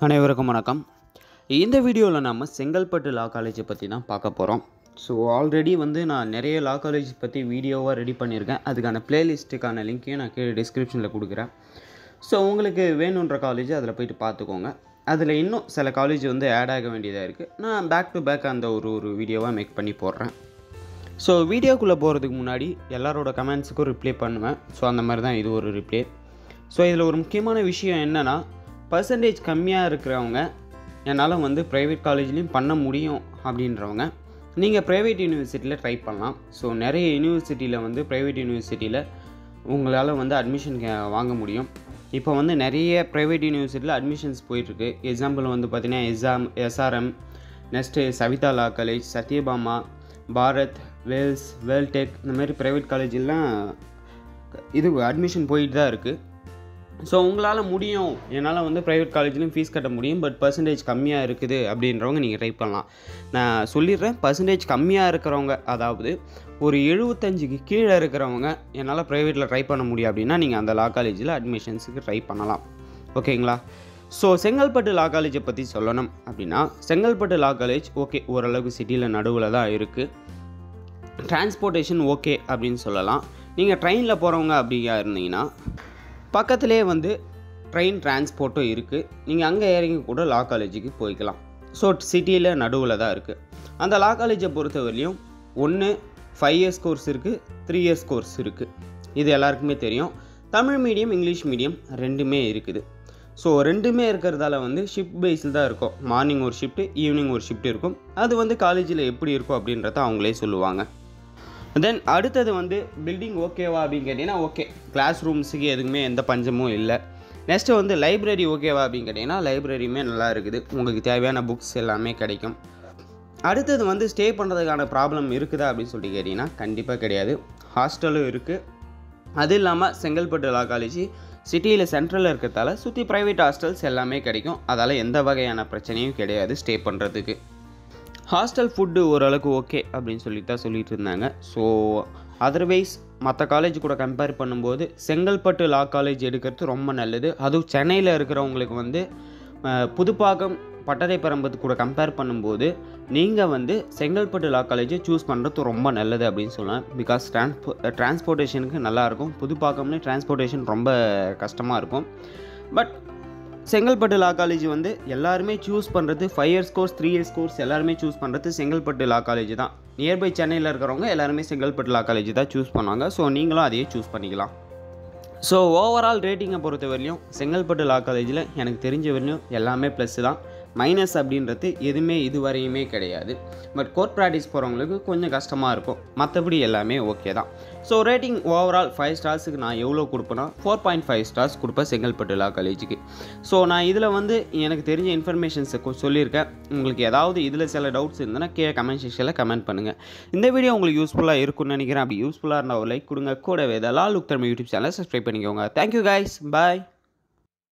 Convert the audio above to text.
அனைவருக்கும் வணக்கம் இந்த வீடியோவில் நம்ம செங்கல்பட்டு லா காலேஜை பற்றி தான் பார்க்க போகிறோம் ஸோ ஆல்ரெடி வந்து நான் நிறைய லா காலேஜ் பற்றி வீடியோவாக ரெடி பண்ணியிருக்கேன் அதுக்கான பிளேலிஸ்ட்டுக்கான லிங்க்கையும் நான் கீழே டிஸ்கிரிப்ஷனில் கொடுக்குறேன் ஸோ உங்களுக்கு வேணுன்ற காலேஜ் அதில் போயிட்டு பார்த்துக்கோங்க அதில் இன்னும் சில காலேஜ் வந்து ஆட் ஆக வேண்டியதாக இருக்குது நான் பேக் டு பேக் அந்த ஒரு ஒரு வீடியோவாக மேக் பண்ணி போடுறேன் ஸோ வீடியோக்குள்ளே போகிறதுக்கு முன்னாடி எல்லாரோட கமெண்ட்ஸுக்கும் ரிப்ளை பண்ணுவேன் ஸோ அந்த மாதிரி தான் இது ஒரு ரிப்ளை ஸோ இதில் ஒரு முக்கியமான விஷயம் என்னென்னா பர்சன்டேஜ் கம்மியாக இருக்கிறவங்க என்னால் வந்து ப்ரைவேட் காலேஜ்லேயும் பண்ண முடியும் அப்படின்றவங்க நீங்கள் ப்ரைவேட் யூனிவர்சிட்டியில் ட்ரை பண்ணலாம் ஸோ நிறைய யூனிவர்சிட்டியில் வந்து ப்ரைவேட் யூனிவர்சிட்டியில் உங்களால் வந்து அட்மிஷன் வாங்க முடியும் இப்போ வந்து நிறைய ப்ரைவேட் யூனிவர்சிட்டியில் அட்மிஷன்ஸ் போயிட்டுருக்கு எக்ஸாம்பிள் வந்து பார்த்தீங்கன்னா எஸ்ஆம் SRM next Savitha law college Sathyabama Bharath Vels Veltech இந்த மாதிரி ப்ரைவேட் காலேஜெல்லாம் இது அட்மிஷன் போயிட்டு தான் இருக்குது ஸோ உங்களால் முடியும் என்னால் வந்து ப்ரைவேட் காலேஜ்லையும் ஃபீஸ் கட்ட முடியும் பட் பர்சன்டேஜ் கம்மியாக இருக்குது அப்படின்றவங்க நீங்கள் ட்ரை பண்ணலாம் நான் சொல்லிடுறேன் பர்சன்டேஜ் கம்மியாக இருக்கிறவங்க அதாவது ஒரு எழுபத்தஞ்சுக்கு கீழே இருக்கிறவங்க என்னால் ப்ரைவேட்டில் ட்ரை பண்ண முடியும் அப்படின்னா நீங்கள் அந்த லா காலேஜில் அட்மிஷன்ஸுக்கு ட்ரை பண்ணலாம் ஓகேங்களா ஸோ செங்கல்பட்டு லா காலேஜை பற்றி சொல்லணும் அப்படின்னா செங்கல்பட்டு லா காலேஜ் ஓகே ஓரளவுக்கு சிட்டியில் நடுவில் தான் இருக்குது டிரான்ஸ்போர்ட்டேஷன் ஓகே அப்படின்னு சொல்லலாம் நீங்கள் ட்ரெயினில் போகிறவங்க அப்படியா இருந்தீங்கன்னா பக்கத்துலேயே வந்து ட்ரெயின் டிரான்ஸ்போர்ட்டும் இருக்குது நீங்கள் அங்கே இறங்கி கூட லா காலேஜுக்கு போய்க்கலாம் ஸோ சிட்டியில் நடுவில் தான் இருக்குது அந்த லா காலேஜை பொறுத்தவரையிலையும் ஒன்று ஃபைவ் இயர்ஸ் கோர்ஸ் இருக்குது த்ரீ இயர்ஸ் கோர்ஸ் இருக்குது இது எல்லாருக்குமே தெரியும் தமிழ் மீடியம் இங்கிலீஷ் மீடியம் ரெண்டுமே இருக்குது ஸோ ரெண்டுமே இருக்கிறதால வந்து ஷிஃப்ட் பேஸில் தான் இருக்கும் மார்னிங் ஒரு ஷிஃப்ட்டு ஈவினிங் ஒரு ஷிஃப்ட் இருக்கும் அது வந்து காலேஜில் எப்படி இருக்கும் அப்படின்றத அவங்களே சொல்லுவாங்க தென் அடுத்தது வந்து பில்டிங் ஓகேவா அப்படின்னு கேட்டிங்கன்னா ஓகே கிளாஸ் ரூம்ஸுக்கு எதுக்குமே எந்த பஞ்சமும் இல்லை நெக்ஸ்ட்டு வந்து லைப்ரரி ஓகேவா அப்படின்னு கேட்டிங்கன்னா லைப்ரரியுமே நல்லா இருக்குது உங்களுக்கு தேவையான புக்ஸ் எல்லாமே கிடைக்கும் அடுத்தது வந்து ஸ்டே பண்ணுறதுக்கான ப்ராப்ளம் இருக்குதா அப்படின்னு சொல்லிட்டு கேட்டிங்கன்னா கண்டிப்பாக கிடையாது ஹாஸ்டலும் இருக்குது அது இல்லாமல் செங்கல்பட்டு லா காலேஜ் சிட்டியில் சென்ட்ரலில் இருக்கிறதால சுற்றி ப்ரைவேட் ஹாஸ்டல்ஸ் எல்லாமே கிடைக்கும் அதால் எந்த வகையான பிரச்சனையும் கிடையாது ஸ்டே பண்ணுறதுக்கு ஹாஸ்டல் ஃபுட்டு ஓரளவுக்கு ஓகே அப்படின்னு சொல்லி தான் சொல்லிட்டு இருந்தாங்க ஸோ அதர்வைஸ் மற்ற காலேஜ் கூட கம்பேர் பண்ணும்போது செங்கல்பட்டு லா காலேஜ் எடுக்கிறது ரொம்ப நல்லது அதுவும் சென்னையில் இருக்கிறவங்களுக்கு வந்து அஹ், புதுப்பாக்கம் பட்டறைப்பரம்பத்து கூட கம்பேர் பண்ணும்போது நீங்கள் வந்து செங்கல்பட்டு லா காலேஜை சூஸ் பண்ணுறது ரொம்ப நல்லது அப்படின்னு சொல்லலாம் பிகாஸ் டிரான்ஸ்போ டிரான்ஸ்போர்ட்டேஷனுக்கு நல்லாயிருக்கும் புதுப்பாக்கம்னு டிரான்ஸ்போர்ட்டேஷன் ரொம்ப கஷ்டமாக இருக்கும் பட் செங்கல்பட்டு லா காலேஜ் வந்து எல்லாருமே சூஸ் பண்ணுறது five years course three years course எல்லாருமே சூஸ் பண்ணுறது செங்கல்பட்டு லா காலேஜ் தான் நியர்பை சென்னையில் இருக்கிறவங்க எல்லாருமே செங்கல்பட்டு லா காலேஜ் தான் சூஸ் பண்ணுவாங்க ஸோ நீங்களும் அதையே சூஸ் பண்ணிக்கலாம் ஸோ ஓவரால் ரேட்டிங்கை பொறுத்த வரையிலும் செங்கல்பட்டு லா காலேஜில் எனக்கு தெரிஞ்ச வரையும் எல்லாமே ப்ளஸ் தான் மைனஸ் அப்படின்றது எதுவுமே இதுவரையுமே கிடையாது பட் கோர்ட் ப்ராக்டிஸ் போகிறவங்களுக்கு கொஞ்சம் கஷ்டமாக இருக்கும் மற்றபடி எல்லாமே ஓகே தான் ஸோ ரேட்டிங் ஓவரால் ஃபைவ் ஸ்டார்ஸுக்கு நான் எவ்வளோ கொடுப்பேன்னா ஃபோர் பாயிண்ட் ஃபைவ் ஸ்டார்ஸ் கொடுப்பேன் செங்கல்பட்டு லா காலேஜுக்கு ஸோ நான் இதில் வந்து எனக்கு தெரிஞ்ச இன்ஃபர்மேஷன்ஸை சொல்லியிருக்கேன் உங்களுக்கு ஏதாவது இதில் சில டவுட்ஸ் இருந்ததுன்னா கீழே கமெண்ட் செக்ஷனில் கமெண்ட் பண்ணுங்கள் இந்த வீடியோ உங்களுக்கு யூஸ்ஃபுல்லாக இருக்கும்னு நினைக்கிறேன் அப்படி யூஸ்ஃபுல்லாக இருந்தால் ஒரு லைக் கொடுங்க கூடவே இதை லா லுக் தமிழ் யூடியூப் சேனலை சப்ஸ்கிரைப் பண்ணிக்கோங்க தேங்க்யூ கைஸ் பாய்